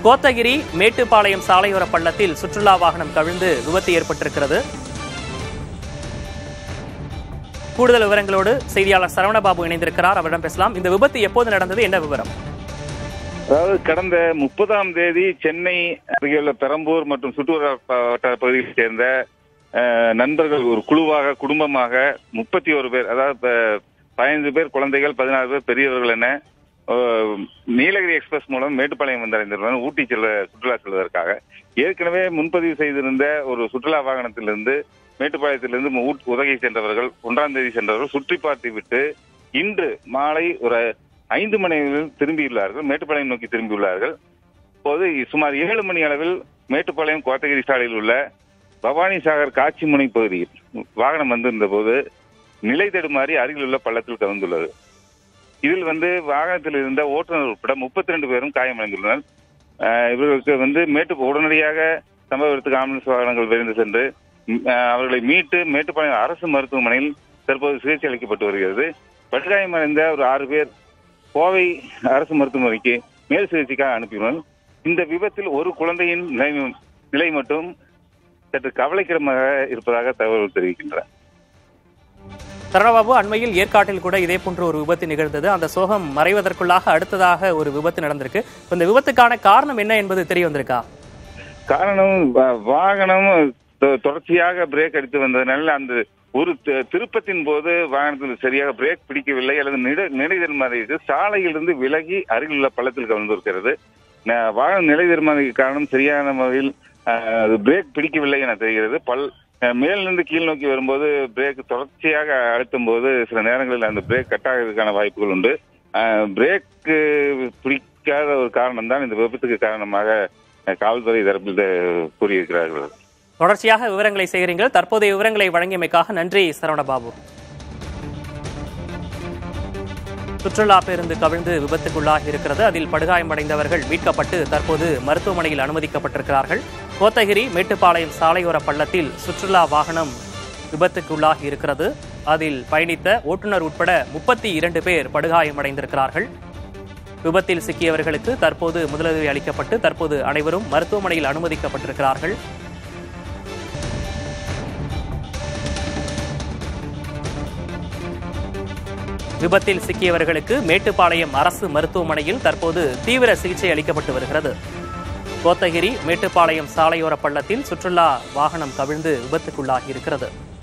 கோத்தகிரி மேட்டுப்பாளையம் சாலையோர பள்ளத்தில் சுற்றுலா வாகனம் கவிழ்ந்து விபத்து ஏற்பட்டிருக்கிறது கூடுதல் விவரங்களோடு செய்தியாளர் சரவணபாபு இணைந்திருக்கிறார் அவரிடம் பேசலாம் இந்த விபத்து எப்போது நடந்தது என்ன விவரம் அதாவது கடந்த முப்பதாம் தேதி சென்னை அருகேயுள்ள பெரம்பூர் மற்றும் சுற்றுவட்டார வட்டார பகுதியைச் சேர்ந்த அஹ், நண்பர்கள் ஒரு குழுவாக குடும்பமாக முப்பத்தி ஒரு பேர் அதாவது ப- பதினைந்து பேர் குழந்தைகள் பதினாறு பேர் பெரியவர்கள் என அஹ், நீலகிரி எக்ஸ்பிரஸ் மூலம் மேட்டுப்பாளையம் வந்தடைந்திருந்தனர் ஊட்டி செல்ல சுற்றுலா செல்வதற்காக ஏற்கனவே முன்பதிவு செய்திருந்த ஒரு சுற்றுலா வாகனத்திலிருந்து மேட்டுப்பாளையத்திலிருந்து ஊட்- உதகை சென்றவர்கள் ஒன்றாம் தேதி சென்றவர்கள் சுற்றி பார்த்து விட்டு இன்று மாலை ஒரு ஐந்து மணி அளவில் திரும்பியுள்ளார்கள் மேட்டுப்பாளையம் நோக்கி திரும்பியுள்ளார்கள் இப்போது சுமார் ஏழு மணி அளவில் மேட்டுப்பாளையம் கோத்தகிரி சாலையில் உள்ள பவானி சாகர் காட்சிமுனை பகுதியில் வாகனம் வந்திருந்த போது நிலை தடுமாறி அருகில் உள்ள பள்ளத்தில் கவிழ்ந்துள்ளது இதில் வந்து வாகனத்தில் இருந்த ஓட்டுநர் உட்பட முப்பத்தி ரெண்டு பேரும் காயமடைந்துள்ளனர் அஹ் இவர்களுக்கு வந்து மேட்டு உடனடியாக சம்பவ இடத்துக்கு ஆம்புலன்ஸ் வாகனங்கள் விரைந்து சென்று ம், அஹ் அவர்களை மீட்டு மேட்டுப்பாளையம் அரசு மருத்துவமனையில் தற்போது சிகிச்சை அளிக்கப்பட்டு வருகிறது படுகாயமடைந்த ஒரு ஆறு பேர் கோவை அரசு மருத்துவமனைக்கு மேல் சிகிச்சைக்காக அனுப்பியுள்ளனர் இந்த விபத்தில் ஒரு குழந்தையின் நிலை நிலை மட்டும் சற்று கவலைக்கிடமாக இருப்பதாக தகவல் தெரிவிக்கின்றன சரவணபாபு அண்மையில் ஏற்காட்டில் கூட இதே போன்ற ஒரு விபத்து நிகழ்ந்தது அந்த சோகம் மறைவதற்குள்ளாக அடுத்ததாக ஒரு விபத்து நடந்திருக்கு இப்ப இந்த விபத்துக்கான காரணம் என்ன என்பது தெரிய வந்திருக்கா காரணம் வா- வாகனம் தொ- தொடர்ச்சியாக பிரேக் அடித்து வந்ததுனால அந்த ஒரு தி- திருப்பத்தின் போது வாகனத்தில் சரியாக பிரேக் பிடிக்கவில்லை அல்லது நிட நிலை தருமாறியது சாலையிலிருந்து விலகி அருகில் உள்ள பள்ளத்தில் கவிழ்ந்திருக்கிறது ந- வாகனம் நிலை தருமாறிய காரணம் சரியான முறையில் அஹ், அது பிரேக் பிடிக்கவில்லை என தெரிகிறது பல் அஹ், மேலிருந்து கீழ் நோக்கி வரும்போது பிரேக் தொடர்ச்சியாக அழுத்தும் போது சில நேரங்களில் அந்த பிரேக் கட் ஆகிறதுக்கான வாய்ப்புகள் உண்டு அஹ், பிரேக் பிடிக்காத ஒரு காரணம் தான் இந்த விபத்துக்கு காரணமாக அஹ், காவல்துறை தரப்பில் த- கூறியிருக்கிறார்கள் தொடர்ச்சியாக விவரங்களை சேகரிங்கள் தற்போதைய விவரங்களை வழங்கியமைக்காக நன்றி சரவணபாபு சுற்றுலா பேருந்து கவிழ்ந்து விபத்துக்குள்ளாகி இருக்கிறது அதில் படுகாயமடைந்தவர்கள் மீட்கப்பட்டு தற்போது மருத்துவமனையில் அனுமதிக்கப்பட்டிருக்கிறார்கள் கோத்தகிரி மேட்டுப்பாளையம் சாலையோர பள்ளத்தில் சுற்றுலா வாகனம் விபத்துக்குள்ளாகி இருக்கிறது அதில் பயணித்த ஓட்டுநர் உட்பட முப்பத்தி இரண்டு பேர் படுகாயமடைந்திருக்கிறார்கள் விபத்தில் சிக்கியவர்களுக்கு தற்போது முதலுதவி அளிக்கப்பட்டு தற்போது அனைவரும் மருத்துவமனையில் அனுமதிக்கப்பட்டிருக்கிறார்கள் விபத்தில் சிக்கியவர்களுக்கு மேட்டுப்பாளையம் அரசு மருத்துவமனையில் தற்போது தீவிர சிகிச்சை அளிக்கப்பட்டு வருகிறது கோத்தகிரி மேட்டுப்பாளையம் சாலையோர பள்ளத்தில் சுற்றுலா வாகனம் கவிழ்ந்து விபத்துக்குள்ளாகி இருக்கிறது